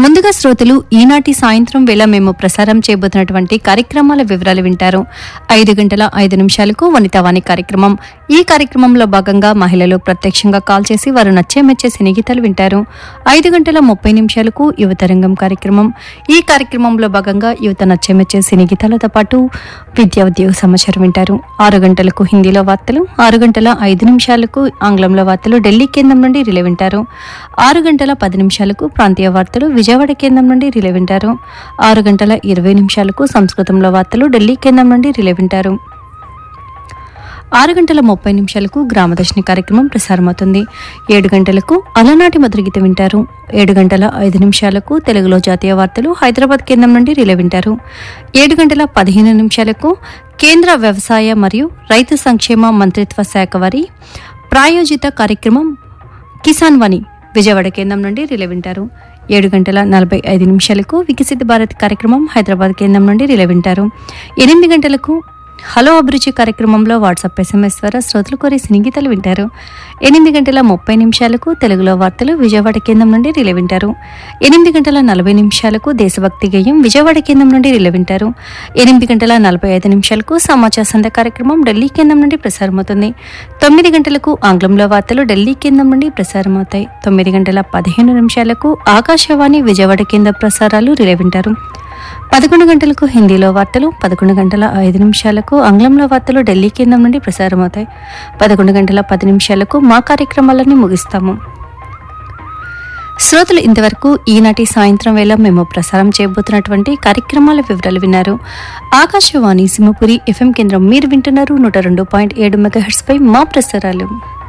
ముందుగా శ్రోతలు ఈనాటి సాయంత్రం వేళ మేము ప్రసారం చేయబోతున్నటువంటి కార్యక్రమాల వివరాలు వింటారు ఐదు గంటల ఐదు నిమిషాలకు వనితావాణి కార్యక్రమం ఈ కార్యక్రమంలో భాగంగా మహిళలు ప్రత్యక్షంగా కాల్ చేసి వారు నచ్చే మెచ్చే సినిగీతాలు వింటారు ఐదు గంటల ముప్పై నిమిషాలకు యువతరంగం కార్యక్రమం ఈ కార్యక్రమంలో భాగంగా యువత నచ్చే మెచ్చే సినిగీతాలతో పాటు విద్యా ఉద్యోగ సమాచారం వింటారు ఆరు గంటలకు హిందీలో వార్తలు ఆరు గంటల ఐదు నిమిషాలకు ఆంగ్లంలో వార్తలు ఢిల్లీ కేంద్రం నుండి రిలే వింటారు ఆరు గంటల పది నిమిషాలకు ప్రాంతీయ వార్తలు విజయవాడ కేంద్రం నుండి రిలే వింటారు ఆరు గంటల ఇరవై నిమిషాలకు సంస్కృతంలో వార్తలు ఢిల్లీ కేంద్రం నుండి రిలే వింటారు ఆరు గంటల ముప్పై నిమిషాలకు గ్రామదర్శిని కార్యక్రమం ప్రసారమవుతుంది ఏడు గంటలకు అలనాటి మధురగీత వింటారు ఏడు గంటల ఐదు నిమిషాలకు తెలుగులో జాతీయ వార్తలు హైదరాబాద్ కేంద్రం నుండి రిలే వింటారు ఏడు గంటల పదిహేను నిమిషాలకు కేంద్ర వ్యవసాయ మరియు రైతు సంక్షేమ మంత్రిత్వ శాఖ వారి ప్రాయోజిత కార్యక్రమం కిసాన్ వాణి విజయవాడ కేంద్రం నుండి రిలే వింటారు ఏడు గంటల నలభై ఐదు నిమిషాలకు వికసిత భారత్ కార్యక్రమం హైదరాబాద్ కేంద్రం నుండి రిలే వింటారు ఎనిమిది గంటలకు హలో అభిరుచి కార్యక్రమంలో వాట్సాప్ ఎస్ఎంఎస్ ద్వారా శ్రోతలు కోరి సినిగీతలు వింటారు ఎనిమిది గంటల ముప్పై నిమిషాలకు తెలుగులో వార్తలు విజయవాడ కేంద్రం నుండి రిలే వింటారు ఎనిమిది గంటల నలభై నిమిషాలకు దేశభక్తి గేయం విజయవాడ కేంద్రం నుండి రిలే వింటారు ఎనిమిది గంటల నలభై ఐదు నిమిషాలకు సమాచార సంధ్య కార్యక్రమం ఢిల్లీ కేంద్రం నుండి ప్రసారమవుతుంది తొమ్మిది గంటలకు ఆంగ్లంలో వార్తలు ఢిల్లీ కేంద్రం నుండి ప్రసారమవుతాయి తొమ్మిది గంటల పదిహేను నిమిషాలకు ఆకాశవాణి విజయవాడ కేంద్ర ప్రసారాలు రిలే వింటారు పదకొండు గంటలకు హిందీలో వార్తలు పదకొండు గంటల ఐదు నిమిషాలకు ఆంగ్లంలో వార్తలు ఢిల్లీ కేంద్రం నుండి ప్రసారమవుతాయి పదకొండు గంటల పది నిమిషాలకు మా కార్యక్రమాలన్నీ ముగిస్తాము శ్రోతలు ఇంతవరకు ఈనాటి సాయంత్రం వేళ మేము ప్రసారం చేయబోతున్నటువంటి కార్యక్రమాల వివరాలు విన్నారు ఆకాశవాణి సింహపురి ఎఫ్ఎం కేంద్రం మీరు వింటున్నారు నూట రెండు పాయింట్ ఏడు మెగాహెట్స్ పై మా ప్రసారాలు